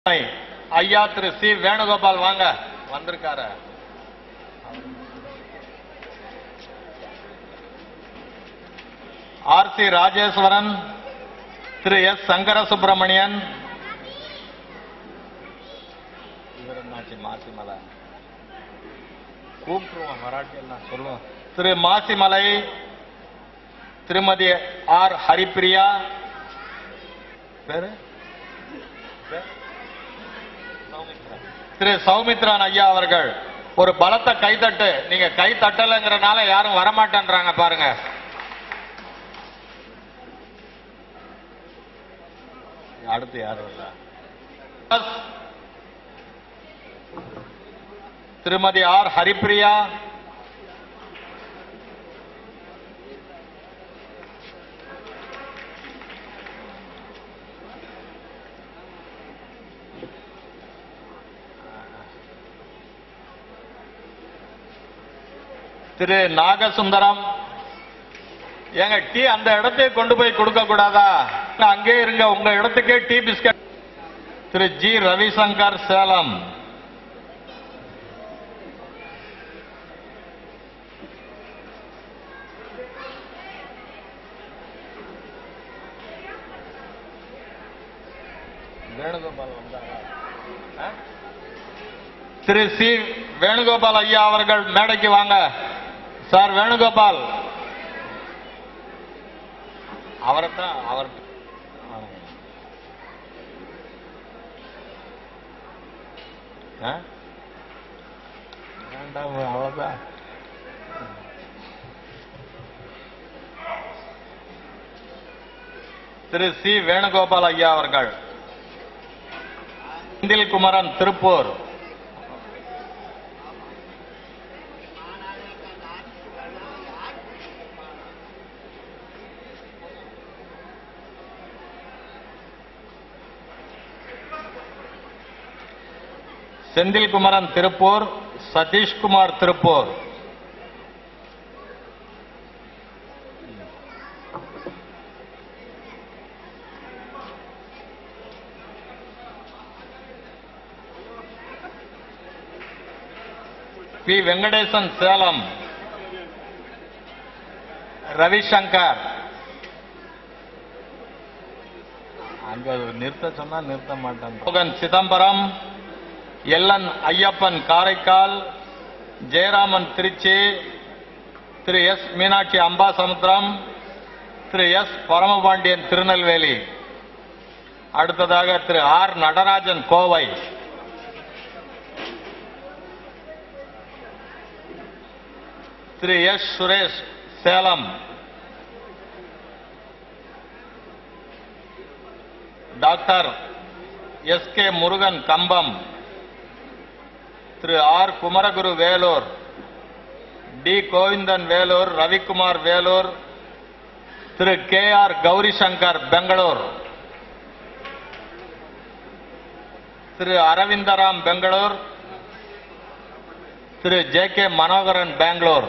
ஐயா திரு சி வேணுகோபால் வாங்க வந்திருக்காரு R C Rajeswaran Thiru S Sankara Subramanian இவர் என்னாச்சு மாசிமலை கூப்பிட்டுருவோம் மராட்டி எல்லாம் சொல்லுவோம் திரு மாசிமலை திருமதி ஆர் ஹரிப்பிரியா பேரு பேர்? திரு சௌமித்ரன் ஐயா அவர்கள் ஒரு பலத்த கைத்தட்டு நீங்க கை தட்டலைங்கிறனால யாரும் வரமாட்டேன்றாங்க பாருங்க அடுத்து யாரும் இல்ல திருமதி ஆர் ஹரிப்பிரியா திரு நாகசுந்தரம் ஏங்க டீ அந்த இடத்துக்கு கொண்டு போய் கொடுக்க கூடாதா அங்கே இருங்க உங்க இடத்துக்கே tea biscuit Thiru G Ravishankar Salem Venugopal வந்தாரா ஆ? திரு சி வேணுகோபால் ஐயா அவர்கள் மேடைக்கு வாங்க சார் வேணுகோபால் அவரைத்தான் அவர் ஆ? வேண்டாம் அவ்வளவுதான் திரு சி வேணுகோபால் ஐயா அவர்கள் செந்தில் குமரன் திருப்பூர் செந்தில் குமரன் திருப்பூர் சதீஷ்குமார் திருப்பூர் பி வெங்கடேசன் சேலம் ரவிசங்கர் அங்க நிறுத்த சொன்னா நிறுத்த மாட்டான் மோகன் Chidambaram LN Ayyappan Karaikal Jayaraman Trichy Thiru S Meenakshi Ambasamudram Thiru S Paramapandian Tirunelveli அடுத்ததாக Thiru R Natarajan Kovai Thiru S Suresh Salem doctor S K Murugan Cumbum Thiru R Kumaraguru Vellore T Govindan Vellore Ravikumar Vellore Thiru K R Gowrishankar Bangalore Thiru Aravindram Bangalore Thiru J K Manoharan Bangalore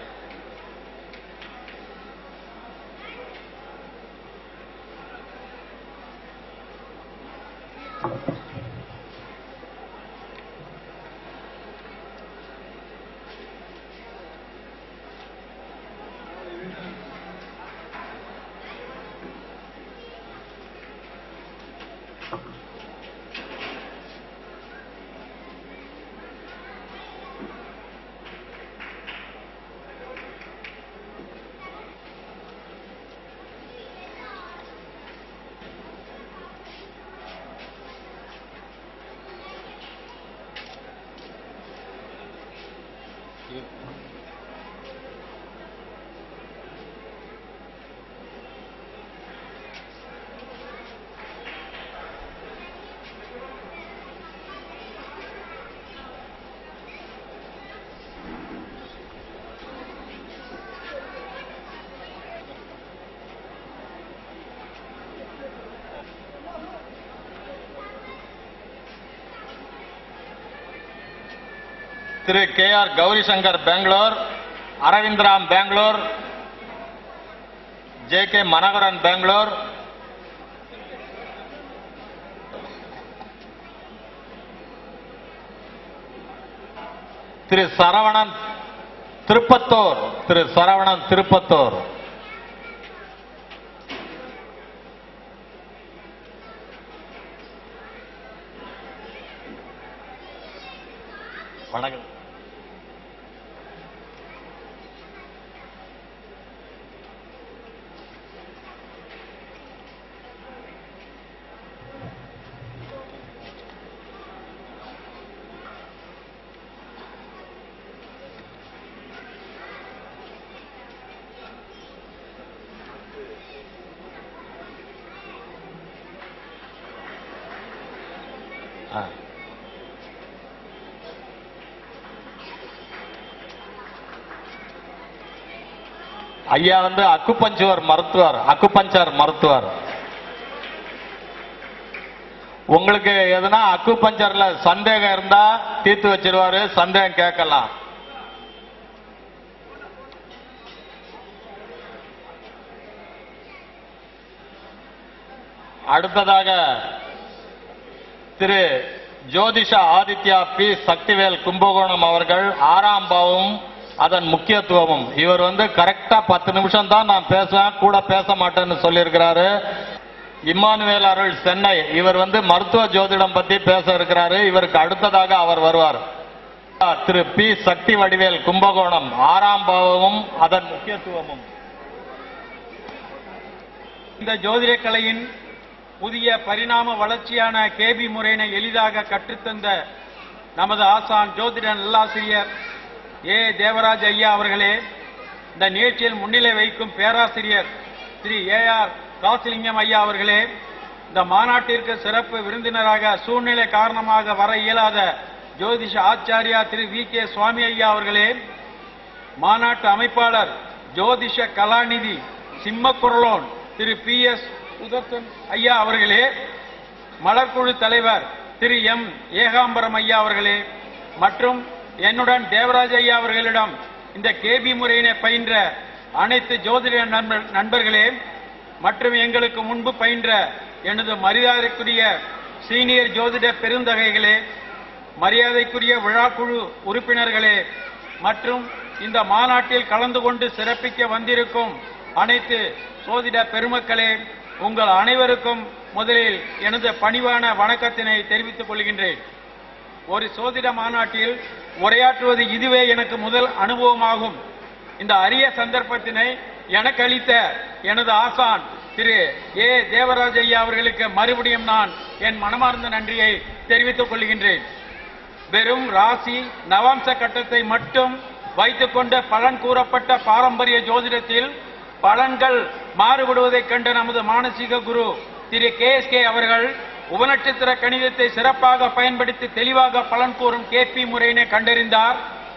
Thiru K R Gowrishankar Bangalore Aravindram Bangalore J K Manoharan Bangalore Thiru Saravanan Tiruppattur Thiru Saravanan Tiruppattur வணக்கம் ஆ. ஐயா வந்து அக்குபஞ்சர் மருத்துவர் அக்குபஞ்சர் மருத்துவர் உங்களுக்கு எதுனா அக்குபஞ்சர்ல சந்தேகம் இருந்தா தீர்த்து வச்சிருவாரு சந்தேகம் கேட்கலாம் அடுத்ததாக திரு ஜோதிஷ ஆதித்யா பி சக்திவேல் கும்பகோணம் அவர்கள் ஆறாம் பாவமும் அதன் முக்கியத்துவமும் இவர் வந்து கரெக்டா பத்து நிமிஷம் தான் நான் பேசுவேன் கூட பேச மாட்டேன்னு சொல்லியிருக்கிறாரு இம்மானுவேல் அருள் சென்னை இவர் வந்து மருத்துவ ஜோதிடம் பத்தி பேச இருக்கிறாரு இவருக்கு அடுத்ததாக அவர் வருவார் திரு பி சக்தி வடிவேல் கும்பகோணம் ஆறாம் பாவமும் அதன் முக்கியத்துவமும் இந்த ஜோதிட கலையின் புதிய பரிணாம வளர்ச்சியான கேபி முறையினை எளிதாக கற்றுத்தந்த நமது ஆசான் ஜோதிட நல்லாசிரியர் ஏ தேவராஜ் ஐயா அவர்களே இந்த நிகழ்ச்சியில் முன்னிலை வைக்கும் பேராசிரியர் ஸ்ரீ ஏ ஆர் காசிலிங்கம் ஐயா அவர்களே இந்த மாநாட்டிற்கு சிறப்பு விருந்தினராக சூழ்நிலை காரணமாக வர இயலாத ஜோதிஷ ஆச்சாரியா திரு வி கே சுவாமி ஐயா அவர்களே மாநாட்டு அமைப்பாளர் ஜோதிஷ கலாநிதி சிம்மக்குரலோன் திரு பி எஸ் உதர்சன் ஐயா அவர்களே மலர்குழு தலைவர் திரு எம் ஏகாம்பரம் ஐயா அவர்களே மற்றும் என்னுடன் தேவராஜ் ஐயா அவர்களிடம் இந்த கேபி முறையினை பயின்ற அனைத்து ஜோதிட நண்பர் நண்பர்களே மற்றும் எங்களுக்கு முன்பு பயின்ற எனது மரியாதைக்குரிய சீனியர் ஜோதிட பெருந்தகைகளே மரியாதைக்குரிய விழாக்குழு உறுப்பினர்களே மற்றும் இந்த மாநாட்டில் கலந்து கொண்டு சிறப்பிக்க வந்திருக்கும் அனைத்து சோதிட பெருமக்களே உங்கள் அனைவருக்கும் முதலில் எனது பணிவான வணக்கத்தினை தெரிவித்துக் கொள்கின்றேன் ஒரு சோதிட மாநாட்டில் உரையாற்றுவது இதுவே எனக்கு முதல் அனுபவமாகும் இந்த அரிய சந்தர்ப்பத்தினை எனக்கு அளித்த எனது ஆசான் திரு ஏ தேவராஜ் ஐயா அவர்களுக்கு மறுபடியும் நான் என் மனமார்ந்த நன்றியை தெரிவித்துக் கொள்கின்றேன் வெறும் ராசி நவாம்ச கட்டத்தை மட்டும் வைத்துக்கொண்ட பலன் கூறப்பட்ட பாரம்பரிய ஜோதிடத்தில் பலன்கள் மாறுபடுவதைக் கண்ட நமது மானசீக குரு திரு கே எஸ் கே அவர்கள் உபநட்சத்திர கணிதத்தை சிறப்பாக பயன்படுத்தி தெளிவாக பலன் கூறும் கேபி முறையினை கண்டறிந்தார்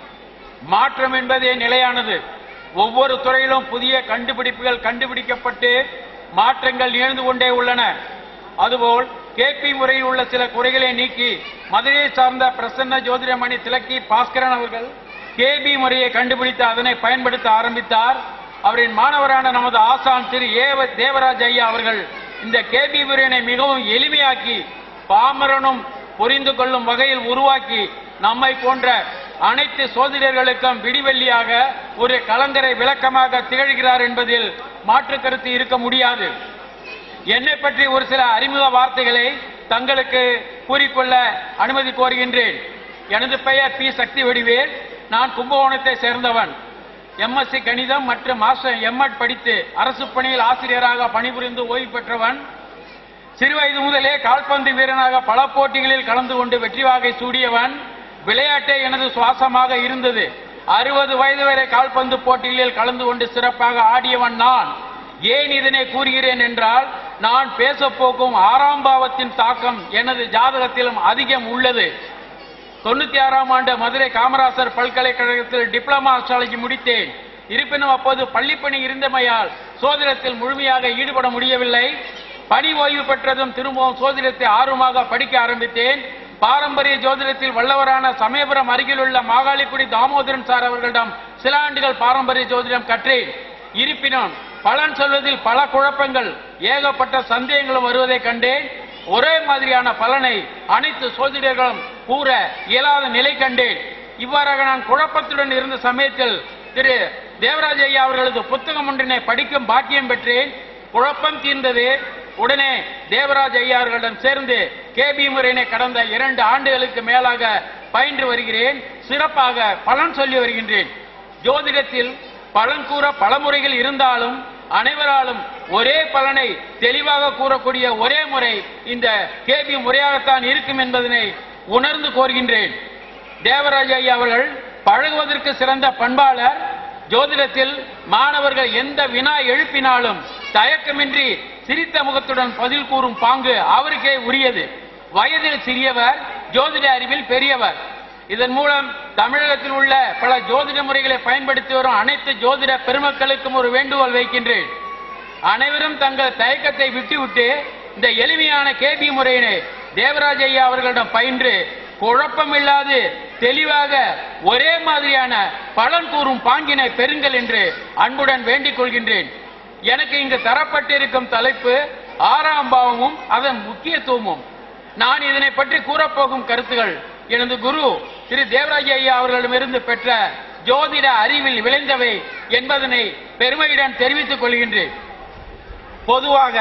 மாற்றம் என்பதே நிலையானது ஒவ்வொரு துறையிலும் புதிய கண்டுபிடிப்புகள் கண்டுபிடிக்கப்பட்டு மாற்றங்கள் நிகழ்ந்து கொண்டே உள்ளன அதுபோல் கேபி முறையில் உள்ள சில குறைகளை நீக்கி மதுரையை சார்ந்த பிரசன்ன ஜோதிடமணி திலக்கி பாஸ்கரன் அவர்கள் கேபி முறையை கண்டுபிடித்து அதனை பயன்படுத்த ஆரம்பித்தார் அவரின் மாணவரான நமது ஆசான் திரு ஏவ தேவராஜ் ஐயா அவர்கள் இந்த கேபி முறையினை மிகவும் எளிமையாக்கி பாமரனும் புரிந்து கொள்ளும் வகையில் உருவாக்கி நம்மை போன்ற அனைத்து சோதிடர்களுக்கும் விடிவெள்ளியாக ஒரு கலங்கரை விளக்கமாக திகழ்கிறார் என்பதில் மாற்று கருத்து இருக்க முடியாது என்னை பற்றி ஒரு சில அறிமுக வார்த்தைகளை தங்களுக்கு கூறிக்கொள்ள அனுமதி கோருகின்றேன் எனது பெயர் பி சக்தி வடிவேல் நான் கும்பகோணத்தை சேர்ந்தவன் எம்எஸ்சி கணிதம் மற்றும் மாஸ்டர் எம்எட் படித்து அரசு பணியில் ஆசிரியராக பணிபுரிந்து ஓய்வு பெற்றவன் சிறுவயது முதலே கால்பந்து வீரனாக பல போட்டிகளில் கலந்து கொண்டு வெற்றி வாகை சூடியவன் விளையாட்டே எனது சுவாசமாக இருந்தது அறுபது வயது வரை கால்பந்து போட்டிகளில் கலந்து கொண்டு சிறப்பாக ஆடியவன் நான் ஏன் இதனை கூறுகிறேன் என்றால் நான் பேசப் போகும் ஆறாம் பாவத்தின் தாக்கம் எனது ஜாதகத்திலும் அதிகம் உள்ளது தொண்ணூத்தி ஆறாம் ஆண்டு மதுரை காமராசர் பல்கலைக்கழகத்தில் டிப்ளமா அஸ்ட்ராலஜி முடித்தேன் இருப்பினும் அப்போது பள்ளிப்பணி இருந்தமையால் சோதிடத்தில் முழுமையாக ஈடுபட முடியவில்லை பணி ஓய்வு பெற்றதும் திரும்பவும் சோதிடத்தை ஆர்வமாக படிக்க ஆரம்பித்தேன் பாரம்பரிய ஜோதிடத்தில் வல்லவரான சமயபுரம் அருகிலுள்ள மாகாளிக்குடி தாமோதரன் சார் அவர்களிடம் சில ஆண்டுகள் பாரம்பரிய ஜோதிடம் கற்றேன் இருப்பினும் பலன் சொல்வதில் பல குழப்பங்கள் ஏகப்பட்ட சந்தேகங்களும் வருவதைக் கண்டேன் ஒரே மாதிரியான பலனை அனைத்து சோதிடர்களும் கூற இயலாத நிலை கண்டேன் இவ்வாறாக நான் குழப்பத்துடன் இருந்த சமயத்தில் திரு தேவராஜ ஐயா அவர்களது புத்தகம் ஒன்றினை படிக்கும் பாக்கியம் பெற்றேன் குழப்பம் தீர்ந்தது உடனே தேவராஜ் ஐயா அவர்களிடம் சேர்ந்து கேபி முறையினை கடந்த இரண்டு ஆண்டுகளுக்கு மேலாக பயின்று வருகிறேன் சிறப்பாக பலன் சொல்லி வருகின்றேன் ஜோதிடத்தில் பலன் கூற பல முறைகள் இருந்தாலும் அனைவராலும் ஒரே பலனை தெளிவாக கூறக்கூடிய ஒரே முறை இந்த கேபி முறையாகத்தான் இருக்கும் என்பதனை உணர்ந்து கோருகின்றேன் தேவராஜ ஐயா அவர்கள் பழகுவதற்கு சிறந்த பண்பாளர் ஜோதிடத்தில் மாணவர்கள் எந்த வினா எழுப்பினாலும் தயக்கமின்றி சிரித்த முகத்துடன் பதில் கூறும் பாங்கு அவருக்கே உரியது வயதில் சிறியவர் ஜோதிட அறிவில் பெரியவர் இதன் மூலம் தமிழகத்தில் உள்ள பல ஜோதிட முறைகளை பயன்படுத்தி வரும் அனைத்து ஜோதிட பெருமக்களுக்கும் ஒரு வேண்டுகோள் வைக்கின்றேன் அனைவரும் தங்கள் தயக்கத்தை விட்டுவிட்டு இந்த எளிமையான கேபி முறையினை தேவராஜ ஐயா அவர்களிடம் பயின்று குழப்பமில்லாது தெளிவாக ஒரே மாதிரியான பலன் கூறும் பாங்கினை பெறுங்கள் என்று அன்புடன் வேண்டிக் கொள்கின்றேன் எனக்கு இங்கு தரப்பட்டிருக்கும் தலைப்பு ஆறாம் பாவமும் அதன் முக்கியத்துவமும் நான் இதனை பற்றி கூறப்போகும் கருத்துகள் எனது குரு திரு தேவராஜ ஐயா அவர்களிடமிருந்து பெற்ற ஜோதிட அறிவில் விளைந்தவை என்பதனை பெருமையுடன் தெரிவித்துக் கொள்கின்றேன் பொதுவாக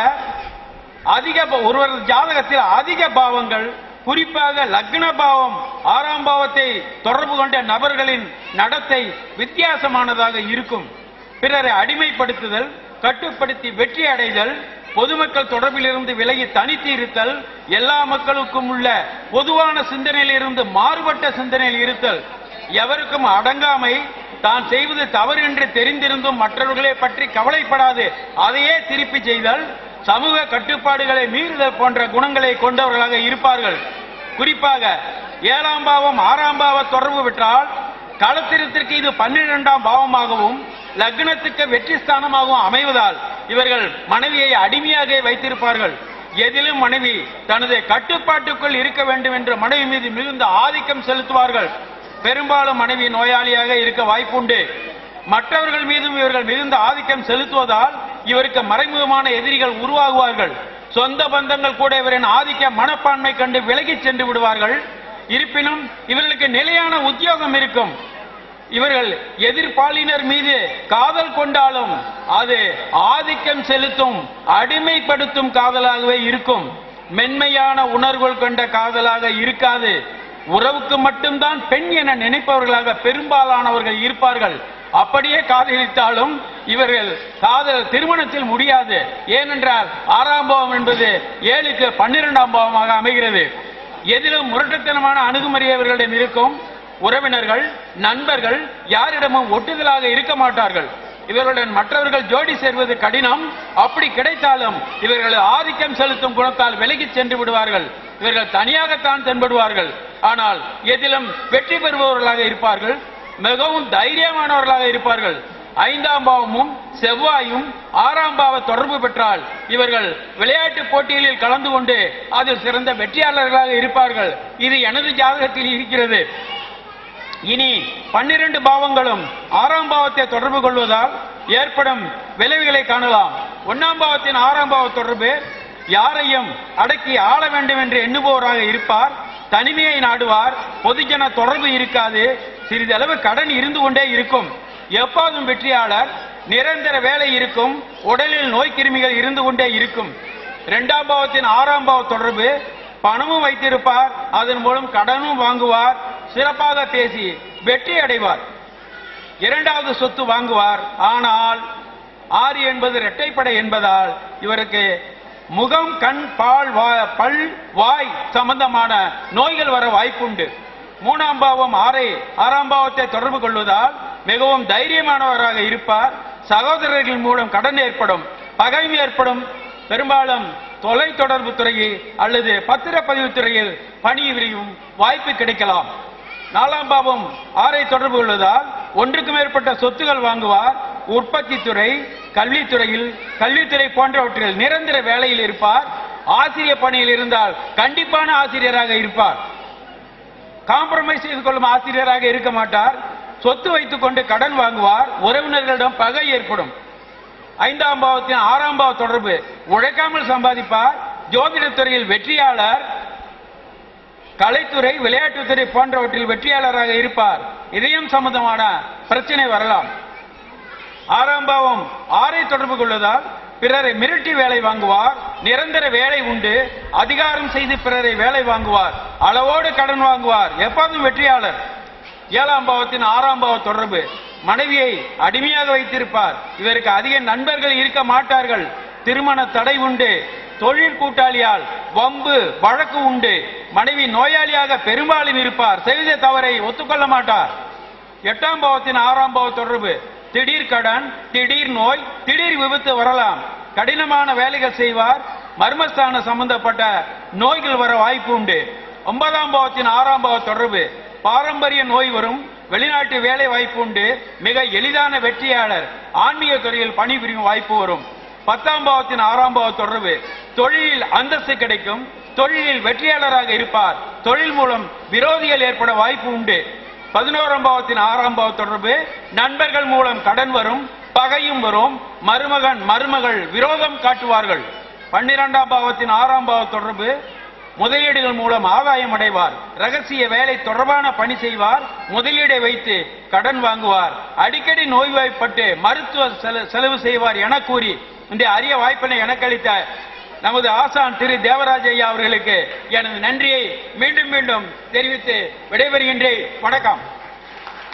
அதிக ப- ஒருவர் ஜாதகத்தில் அதிக பாவங்கள் குறிப்பாக லக்ன பாவம் ஆறாம் பாவத்தை தொடர்பு கொண்ட நபர்களின் நடத்தை வித்தியாசமானதாக இருக்கும் பிறரை அடிமைப்படுத்துதல் கட்டுப்படுத்தி வெற்றி அடைதல் பொதுமக்கள் தொடர்பிலிருந்து விலகி தனித்து இருத்தல் எல்லா மக்களுக்கும் உள்ள பொதுவான சிந்தனையிலிருந்து மாறுபட்ட சிந்தனையில் இருத்தல் எவருக்கும் அடங்காமை தான் செய்வது தவறு என்று தெரிந்திருந்தும் மற்றவர்களை பற்றி கவலைப்படாது அதையே திருப்பி செய்தல் சமூக கட்டுப்பாடுகளை மீறுதல் போன்ற குணங்களை கொண்டவர்களாக இருப்பார்கள் குறிப்பாக ஏழாம் பாவம் ஆறாம் பாவ தொடர்பு பெற்றால் களத்திரத்திற்கு இது பன்னிரெண்டாம் பாவமாகவும் லக்னத்துக்கு வெற்றி ஸ்தானமாகவும் அமைவதால் இவர்கள் மனைவியை அடிமையாக வைத்திருப்பார்கள் எதிலும் மனைவி தனது கட்டுப்பாட்டுக்குள் இருக்க வேண்டும் என்று மனைவி மீது மிகுந்த ஆதிக்கம் செலுத்துவார்கள் பெரும்பாலும் மனைவி நோயாளியாக இருக்க வாய்ப்புண்டு மற்றவர்கள் மீதும் இவர்கள் மிகுந்த ஆதிக்கம் செலுத்துவதால் இவருக்கு மறைமுகமான எதிரிகள் உருவாகுவார்கள் சொந்த பந்தங்கள் கூட இவரின் ஆதிக்க மனப்பான்மை கண்டு விலகிச் சென்று விடுவார்கள் இருப்பினும் இவர்களுக்கு நிலையான உத்தியோகம் இருக்கும் இவர்கள் எதிர்ப்பாளினர் மீது காதல் கொண்டாலும் அது ஆதிக்கம் செலுத்தும் அடிமைப்படுத்தும் காதலாகவே இருக்கும் மென்மையான உணர்வுகள் கொண்ட காதலாக இருக்காது உறவுக்கு மட்டும்தான் பெண் என நினைப்பவர்களாக பெரும்பாலானவர்கள் இருப்பார்கள் அப்படியே காதலித்தாலும் இவர்கள் காதல் திருமணத்தில் முடியாது ஏனென்றால் ஆறாம் பாவம் என்பது ஏழுக்கு பன்னிரெண்டாம் பாவமாக அமைகிறது எதிலும் முரட்டுத்தனமான அணுகுமுறை இவர்களிடம் இருக்கும் உறவினர்கள் நண்பர்கள் யாரிடமும் ஒட்டுதலாக இருக்க மாட்டார்கள் இவர்களுடன் மற்றவர்கள் ஜோடி சேர்வது கடினம் அப்படி கிடைத்தாலும் இவர்கள் ஆதிக்கம் செலுத்தும் குணத்தால் விலகிச் சென்று விடுவார்கள் இவர்கள் தனியாகத்தான் தென்படுவார்கள் ஆனால் எதிலும் வெற்றி பெறுபவர்களாக இருப்பார்கள் மிகவும் தைரியமானவர்களாக இருப்பார்கள் ஐந்தாம் பாவமும் செவ்வாயும் ஆறாம் பாவ தொடர்பு பெற்றால் இவர்கள் விளையாட்டு போட்டிகளில் கலந்து கொண்டு அதில் சிறந்த வெற்றியாளர்களாக இருப்பார்கள் இது எனது ஜாதகத்தில் இருக்கிறது இனி பன்னிரண்டு பாவங்களும் ஆறாம் பாவத்தை தொடர்பு கொள்வதால் ஏற்படும் விளைவுகளை காணலாம் ஒன்னாம் பாவத்தின் ஆறாம் பாவ தொடர்பு யாரையும் அடக்கி ஆள வேண்டும் என்று எண்ணுபவராக இருப்பார் தனிமையை நாடுவார் பொதுஜன தொடர்பு இருக்காது சிறிதளவு கடன் இருந்து கொண்டே இருக்கும் எப்போதும் வெற்றியாளர் நிரந்தர வேலை இருக்கும் உடலில் நோய் கிருமிகள் இருந்து கொண்டே இருக்கும் இரண்டாம் பாவத்தின் ஆறாம் பாவ தொடர்பு பணமும் வைத்திருப்பார் அதன் மூலம் கடனும் வாங்குவார் சிறப்பாக பேசி வெற்றி அடைவார் இரண்டாவது சொத்து வாங்குவார் ஆனால் ஆறு என்பது இரட்டைப்படை என்பதால் இவருக்கு முகம் கண் பால் வா- பல் வாய் சம்பந்தமான நோய்கள் வர வாய்ப்புண்டு மூணாம் பாவம் ஆறை ஆறாம் பாவத்தை தொடர்பு கொள்வதால் மிகவும் தைரியமானவராக இருப்பார் சகோதரர்கள் மூலம் கடன் ஏற்படும் பகைமை ஏற்படும் பெரும்பாலும் தொலை தொடர்பு துறையில் அல்லது பத்திரப்பதிவு துறையில் பணிபுரியும் வாய்ப்பு கிடைக்கலாம் நாலாம் பாவம் ஆறை தொடர்பு கொள்வதால் ஒன்றுக்கு மேற்பட்ட சொத்துகள் வாங்குவார் உற்பத்தி துறை கல்வித்துறையில் கல்வித்துறை போன்றவற்றில் நிரந்தர வேலையில் இருப்பார் ஆசிரியர் பணியில் இருந்தால் கண்டிப்பான ஆசிரியராக இருப்பார் காம்ப்ரமைஸ் செய்து கொள்ளும் ஆசிரியராக இருக்க மாட்டார் சொத்து வைத்துக் கொண்டு கடன் வாங்குவார் உறவினர்களிடம் பகை ஏற்படும் ஐந்தாம் பாவத்தின் ஆறாம் பாவ தொடர்பு உழைக்காமல் சம்பாதிப்பார் ஜோதிடத் துறையில் வெற்றியாளர் கலைத்துறை விளையாட்டுத்துறை போன்றவற்றில் வெற்றியாளராக இருப்பார் இதயம் சம்பந்தமான பிரச்சனை வரலாம் ஆறாம் பாவம் ஆறை தொடர்பு கொள்வதால் பிறரை மிரட்டி வேலை வாங்குவார் நிரந்தர வேலை உண்டு அதிகாரம் செய்து பிறரை வேலை வாங்குவார் அளவோடு கடன் வாங்குவார் எப்போதும் வெற்றியாளர் ஏழாம் பாவத்தின் ஆறாம் பாவ தொடர்பு மனைவியை அடிமையாக வைத்திருப்பார் இவருக்கு அதிக நண்பர்கள் இருக்க மாட்டார்கள் திருமண தடை உண்டு தொழில் கூட்டாளியால் வம்பு வழக்கு உண்டு மனைவி நோயாளியாக பெரும்பாலும் இருப்பார் செய்த தவறை ஒத்துக்கொள்ள மாட்டார் எட்டாம் பாவத்தின் ஆறாம் பாவ தொடர்பு திடீர் கடன் திடீர் நோய் திடீர் விபத்து வரலாம் கடினமான வேலைகள் செய்வார் மர்மஸ்தான சம்பந்தப்பட்ட நோய்கள் வர வாய்ப்பு உண்டு ஒன்பதாம் பாவத்தின் ஆறாம் பாவ தொடர்பு பாரம்பரிய நோய் வரும் வெளிநாட்டு வேலை வாய்ப்பு உண்டு மிக எளிதான வெற்றியாளர் ஆன்மீக துறையில் பணிபுரியும் வாய்ப்பு வரும் பத்தாம் பாவத்தின் ஆறாம் பாவ தொடர்பு தொழிலில் அந்தஸ்து கிடைக்கும் தொழிலில் வெற்றியாளராக இருப்பார் தொழில் மூலம் விரோதிகள் ஏற்பட வாய்ப்பு உண்டு பதினோராம் பாவத்தின் ஆறாம் பாவ தொடர்பு நண்பர்கள் மூலம் கடன் வரும் பகையும் வரும் மருமகன் மருமகள் விரோதம் காட்டுவார்கள் பன்னிரெண்டாம் பாவத்தின் ஆறாம் பாவ தொடர்பு முதலீடுகள் மூலம் ஆதாயம் அடைவார் ரகசிய வேலை தொடர்பான பணி செய்வார் முதலீடை வைத்து கடன் வாங்குவார் அடிக்கடி நோய்வாய்ப்பட்டு மருத்துவ செல- செலவு செய்வார் என கூறி இந்த அரிய வாய்ப்பினை எனக்கு அளித்த நமது ஆசான் திரு தேவராஜ் ஐயா அவர்களுக்கு எனது நன்றியை மீண்டும் மீண்டும் தெரிவித்து விடைபெறுகின்றேன் வணக்கம்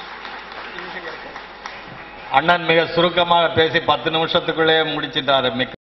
அண்ணன் மிக சுருக்கமாக பேசி பத்து நிமிஷத்துக்குள்ளே முடிச்சிட்டாரு மிக்க